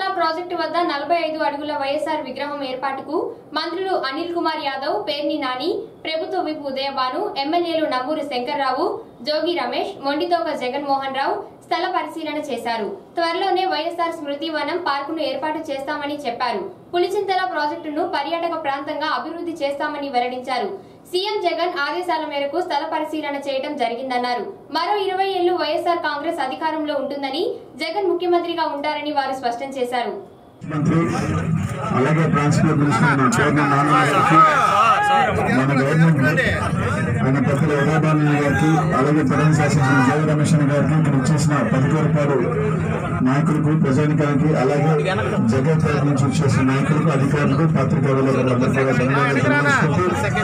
Project వద్ద నలభై ఐదు అడుగుల వైఎస్ఆర్ విగ్రహం ఏర్పాటుకు మంత్రులు అనిల్ కుమార్ యాదవ్ పేర్ని నాని ప్రభుత్వ విప్ ఉదయభాను ఎమ్మెల్యేలు నంబూరి శంకర్రావు జోగి రమేష్ మొండితోక జగన్మోహన్ రావు స్థల పరిశీలన చేశారు త్వరలోనే వైఎస్ఆర్ స్మృతి వనం పార్కును ఏర్పాటు చేస్తామని చెప్పారు పులిచింతల ప్రాజెక్టును పర్యాటక ప్రాంతంగా అభివృద్ధి చేస్తామని వెల్లడించారు సీఎం జగన్ ఆదేశాల మేరకు స్థల పరిశీలన చేయడం జరిగిందన్నారు మరో ఇరవై ఏళ్లు వైఎస్ఆర్ కాంగ్రెస్ అధికారంలో ఉంటుందని జగన్ ముఖ్యమంత్రిగా ఉంటారని వారు స్పష్టం చేశారు మంత్రి అలాగే ట్రాన్స్పోర్ట్ మినిస్టర్ అయిన పేర్న నాన్న గారికి మన గవర్నమెంట్ ఆయన పెద్దల ఉదయభాను గారికి అలాగే ప్రధాన శాసనసభ్యులు జయ రమేష్ అన్న గారికి ఇక్కడ వచ్చేసిన పదికోరపాడు నాయకులకు ప్రజానికానికి అలాగే జగత్పేట నుంచి వచ్చేసిన నాయకులకు అధికారులకు పత్రికా విలేకరులందరికీ కూడా ధన్యవాదాలు తెలియజేసుకుంటూ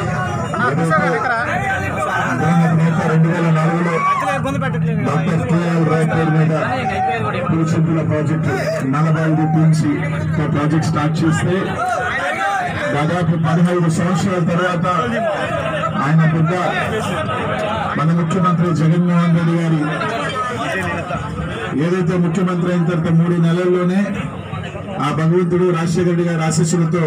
ఏదైతే నేత రెండు వేల నాలుగులో డాక్టర్ కేఎల్ రాయ్ పేరు మీద పులిచింపుల ప్రాజెక్టు నలభై ఐదు టీమ్స్ ప్రాజెక్ట్ స్టార్ట్ చేస్తే దాదాపు పదిహైదు సంవత్సరాల తర్వాత ఆయన బిడ్డ మన ముఖ్యమంత్రి జగన్మోహన్ రెడ్డి గారి ఏదైతే ముఖ్యమంత్రి అయిన తర్వాత మూడు నెలల్లోనే ఆ భగవంతుడు రాజశేఖర రెడ్డి గారి ఆశీస్సులతో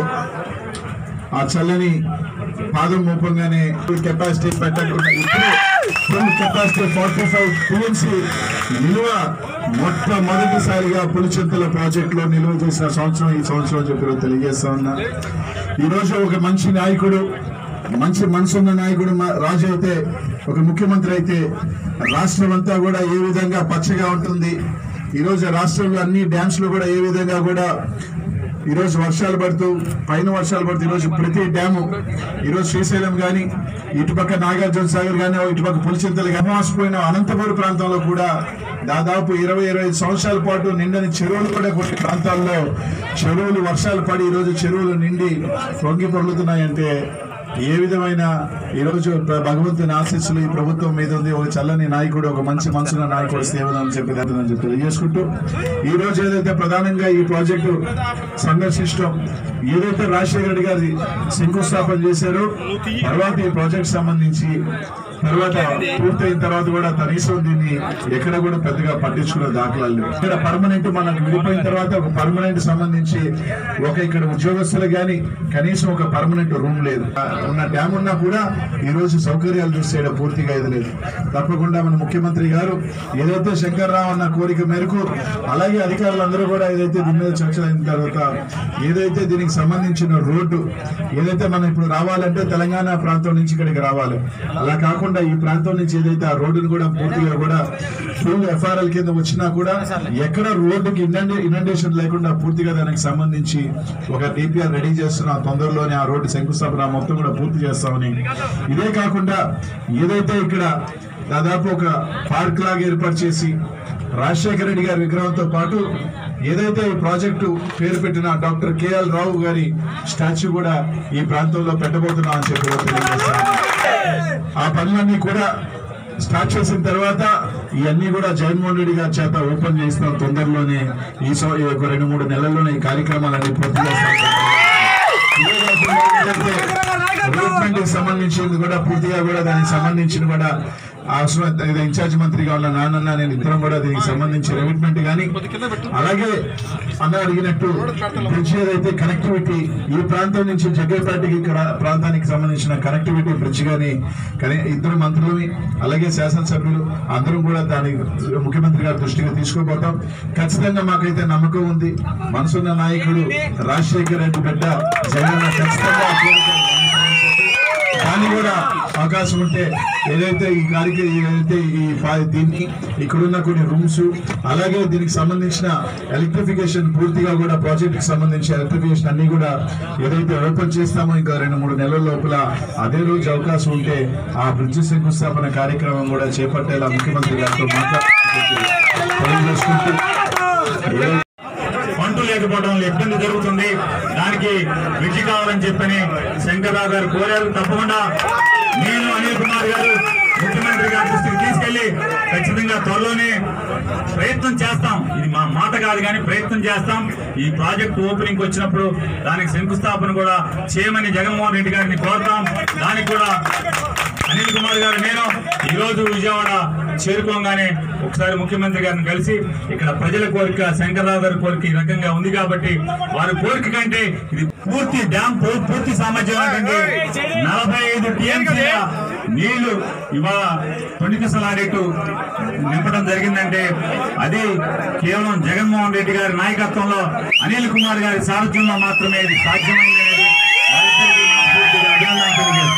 ఆ చల్లని పాదం మోపంగానే ఫుల్ కెపాసిటీ పెట్టకుండా ఇప్పుడు full capacity forty five TMC నిల్వ మొట్టమొదటిసారిగా పులిచింతల ప్రాజెక్ట్ లో నిల్వ చేసిన సంవత్సరం ఈ సంవత్సరం అని చెప్పి తెలియజేస్తా ఉన్నా ఈ రోజు ఒక మంచి నాయకుడు మంచి మనసున్న నాయకుడు మా- రాజు అయితే ఒక ముఖ్యమంత్రి అయితే రాష్ట్రం అంతా కూడా ఏ విధంగా పచ్చగా ఉంటుంది ఈ రోజు రాష్ట్రంలో అన్ని డ్యామ్స్ లో కూడా ఏ విధంగా కూడా ఈ రోజు వర్షాలు పడుతూ పైన వర్షాలు పడుతూ ఈ రోజు ప్రతి డ్యాము ఈ రోజు శ్రీశైలం గాని ఇటుపక్క నాగార్జున సాగర్ గాని ఇటుపక్క పులిచింతలు గమవాసిపోయిన అనంతపురం ప్రాంతంలో కూడా దాదాపు ఇరవై ఇరవై ఐదు సంవత్సరాల పాటు నిండని చెరువులు కూడా కొన్ని ప్రాంతాల్లో చెరువులు వర్షాలు పడి ఈ రోజు చెరువులు నిండి పొంగి పొర్లుతున్నాయంటే ఏ విధమైన ఈ రోజు ప్ర- భగవంతుని ఆశీస్సులు ఈ ప్రభుత్వం మీద ఉంది ఒక చల్లని నాయకుడు ఒక మంచి మనసున్న నాయకుడు సేవలని చెప్పి అని చెప్పి తెలియజేసుకుంటూ ఈ రోజు ఏదైతే ప్రధానంగా ఈ ప్రాజెక్టు సందర్శించడం ఏదైతే రాజశేఖర రెడ్డి గారి శంకుస్థాపన చేశారో తర్వాత ఈ ప్రాజెక్ట్ సంబంధించి తర్వాత పూర్తయిన తర్వాత కూడా కనీసం దీన్ని ఎక్కడ కూడా పెద్దగా పట్టించుకునే దాఖలాలు లేవు. ఇక్కడ పర్మనెంట్ మనకు విడిపోయిన తర్వాత ఒక పర్మనెంట్ సంబంధించి ఒక ఇక్కడ ఉద్యోగస్తులు గాని కనీసం ఒక పర్మనెంట్ రూమ్ లేదు ఆ, ఉన్న డ్యామ్ ఉన్నా కూడా ఈ రోజు సౌకర్యాలు చూస్తే ఈడ పూర్తిగా ఇది లేదు తప్పకుండా మన ముఖ్యమంత్రి గారు ఏదైతే శంకర్రావు అన్న కోరిక మేరకు అలాగే అధికారులందరూ కూడా ఏదైతే దీని మీద చర్చలు అయిన తర్వాత ఏదైతే దీనికి సంబంధించిన రోడ్డు ఏదైతే మనం ఇప్పుడు రావాలంటే తెలంగాణ ప్రాంతం నుంచి ఇక్కడికి రావాలి అలా కాకుండా ఈ ప్రాంతం నుంచి ఏదైతే ఆ రోడ్డును కూడా పూర్తిగా కూడా ఫుల్ ఎఫ్ఆర్ఎల్ కింద వచ్చినా కూడా ఎక్కడ రోడ్డుకి ఇనండే ఇనండేషన్ లేకుండా పూర్తిగా దానికి సంబంధించి ఒక డిపిఆర్ రెడీ చేస్తున్నాం తొందరలోనే ఆ రోడ్డు శంకుస్థాపన మొత్తం కూడా పూర్తి చేస్తామని ఇదే కాకుండా ఏదైతే ఇక్కడ దాదాపు ఒక పార్క్ లాగా ఏర్పాటు చేసి రాజశేఖర రెడ్డి గారి విగ్రహంతో పాటు ఏదైతే ఈ ప్రాజెక్టు పేరు పెట్టిన డాక్టర్ కేఎల్ రావు గారి స్టాచ్యూ కూడా ఈ ప్రాంతంలో పెట్టబోతున్నాం అని చెప్పి కూడా తెలియజేస్తాను ఆ పనులన్నీ కూడా స్టార్ట్ చేసిన తర్వాత ఇవన్నీ కూడా జగన్మోహన్ రెడ్డి గారి చేత ఓపెన్ చేస్తాం తొందరలోనే ఈ సం- ఈ ఒక రెండు మూడు నెలల్లోనే ఈ కార్యక్రమాలన్నీ పూర్తి చేస్తాం ఇదే కాకుండా ఏదైతే డెవలప్మెంట్ కి సంబంధించింది కూడా పూర్తిగా కూడా దానికి సంబంధించిన కూడా అవసరం ఏదో ఇన్ఛార్జ్ మంత్రిగా ఉన్న నాన్న నేను ఇద్దరం కూడా దీనికి సంబంధించి రెవిట్మెంట్ కానీ అలాగే అన్న అడిగినట్టు బ్రిడ్జ్ ఏదైతే కనెక్టివిటీ ఈ ప్రాంతం నుంచి జగ్గేపేటకి ఇక్కడ ప్రాంతానికి సంబంధించిన కనెక్టివిటీ బ్రిడ్జ్ కానీ కానీ ఇద్దరు మంత్రులని అలాగే శాసనసభ్యులు అందరం కూడా దాని ముఖ్యమంత్రి గారి దృష్టికి తీసుకోబోతాం ఖచ్చితంగా మాకైతే నమ్మకం ఉంది మనసున్న నాయకుడు రాజశేఖర్ రెడ్డి బిడ్డ జగన్ ఖచ్చితంగా ఆ కోరిక దాన్ని కూడా అవకాశం ఉంటే ఏదైతే ఈ కార్యక్రమం ఏదైతే ఈ ఫా- దీన్ని ఇక్కడున్న కొన్ని రూమ్స్ అలాగే దీనికి సంబంధించిన ఎలక్ట్రిఫికేషన్ పూర్తిగా కూడా ప్రాజెక్ట్ కి సంబంధించి ఎలక్ట్రిఫికేషన్ అన్ని కూడా ఏదైతే ఓపెన్ చేస్తామో ఇంకా రెండు మూడు నెలల లోపల అదే రోజు అవకాశం ఉంటే ఆ బ్రిడ్జ్ శంకుస్థాపన కార్యక్రమం కూడా చేపట్టేలా ముఖ్యమంత్రి గారితో మాట్లాడుతూ తెలియజేసుకుంటూ ఏ- పంటు లేకపోవడం వల్ల ఇబ్బంది జరుగుతుంది దానికి బ్రిడ్జి కావాలని చెప్పని శంకర్రావు గారు కోరారు తప్పకుండా నేను అనిల్ కుమార్ గారు ముఖ్యమంత్రి గారి దృష్టికి తీసుకెళ్లి ఖచ్చితంగా త్వరలోనే ప్రయత్నం చేస్తాం ఇది మా మాట కాదు కానీ ప్రయత్నం చేస్తాం ఈ ప్రాజెక్ట్ ఓపెనింగ్ వచ్చినప్పుడు దానికి శంకుస్థాపన కూడా చేయమని జగన్మోహన్ రెడ్డి గారిని కోరుతాం దానికి కూడా అనిల్ కుమార్ గారు నేను ఈ రోజు విజయవాడ చేరుకోగానే ఒకసారి ముఖ్యమంత్రి గారిని కలిసి ఇక్కడ ప్రజల కోరిక శంకర్రావు గారి కోరిక ఈ రకంగా ఉంది కాబట్టి వారి కోరిక కంటే ఇది పూర్తి డ్యామ్ పూ- పూర్తి సామర్థ్యం ఉన్నటువంటి నలభై ఐదు టీఎంసీల నీళ్లు ఇవాళ తొణికిసలాడేట్టు నింపడం జరిగిందంటే అది కేవలం జగన్మోహన్ రెడ్డి గారి నాయకత్వంలో అనిల్ కుమార్ గారి సారథ్యంలో మాత్రమే ఇది సాధ్యమైంది అనేది వారిద్దరికీ నా పూర్తిగా అభినందనలు తెలియజేస్తున్నాను.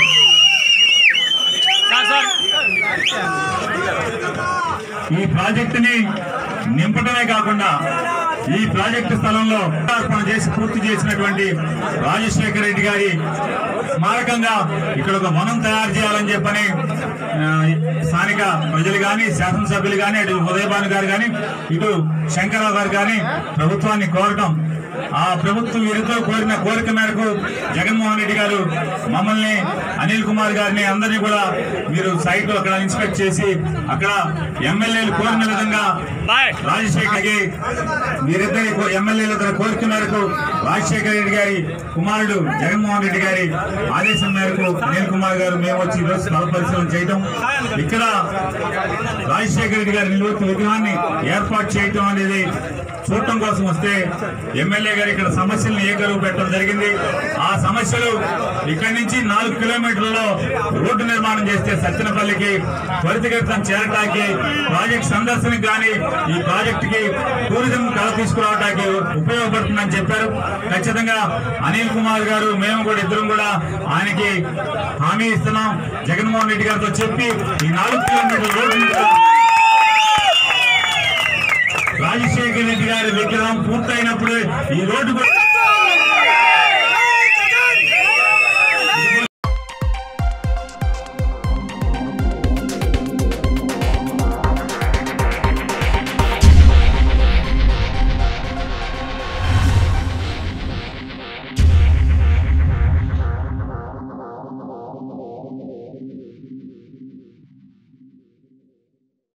ఈ ప్రాజెక్టుని నింపడమే కాకుండా ఈ ప్రాజెక్టు స్థలంలో అర్పణ చేసి పూర్తి చేసినటువంటి రాజశేఖర రెడ్డి గారి స్మారకంగా ఇక్కడ ఒక వనం తయారు చేయాలని చెప్పని ఆ, స్థానిక ప్రజలు కానీ శాసనసభ్యులు కానీ అటు ఉదయభాను గారు కానీ ఇటు శంకరరావు గారు కానీ ప్రభుత్వాన్ని కోరటం ఆ ప్రభుత్వం వీరితో కోరిన కోరిక మేరకు జగన్మోహన్ రెడ్డి గారు మమ్మల్ని అనిల్ కుమార్ గారిని అందరినీ కూడా మీరు సైట్ అక్కడ ఇన్స్పెక్ట్ చేసి అక్కడ ఎమ్మెల్యేలు కోరిన విధంగా రాజశేఖర్కి వీరిద్దరి కో- ఎమ్మెల్యేల తన కోరిక మేరకు రాజశేఖర రెడ్డి గారి కుమారుడు జగన్మోహన్ రెడ్డి గారి ఆదేశం మేరకు అనిల్ కుమార్ గారు మేము వచ్చి ఈరోజు స్థల పరిశీలన చేయటం ఇక్కడ రాజశేఖర రెడ్డి గారి నిలువెత్తు విగ్రహాన్ని ఏర్పాటు చేయటం అనేది చూడటం కోసం వస్తే ఎమ్మెల్యే గారు ఇక్కడ సమస్యలను ఏ గరువు పెట్టడం జరిగింది ఆ సమస్యలు ఇక్కడి నుంచి నాలుగు కిలోమీటర్లలో రోడ్డు నిర్మాణం చేస్తే సత్యనపల్లికి త్వరితగతిన చేరటానికి ప్రాజెక్ట్ సందర్శనకి కానీ ఈ ప్రాజెక్ట్ కి టూరిజం కళ తీసుకురావడానికి ఉపయోగపడుతుందని చెప్పారు ఖచ్చితంగా అనిల్ కుమార్ గారు మేము కూడా ఇద్దరం కూడా ఆయనకి హామీ ఇస్తున్నాం జగన్మోహన్ రెడ్డి గారితో చెప్పి ఈ నాలుగు కిలోమీటర్ల రోడ్డు రాజశేఖర రెడ్డి గారి విగ్రహం పూర్తయినప్పుడు ఈ రోడ్డు కూడా